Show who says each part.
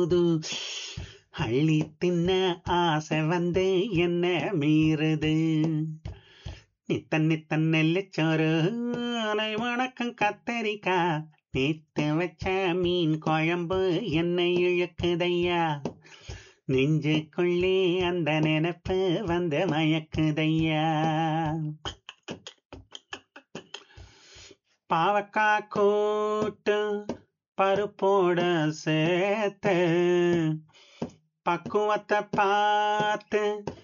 Speaker 1: போது அள்ளி தின்ன ஆசை வந்து என்ன மீறுது நித்தன் நித்தன் நெல்லிச்சோறு அலை வணக்கம் கத்தரிக்கா நேத்து வச்ச மீன் குழம்பு என்னை இழுக்குதையா நெஞ்சுக்குள்ளே அந்த நினைப்பு வந்து மயக்குதையா பாவக்கா கூட்டு பருப்போட சேர்த்து பக்குவத்தை பார்த்து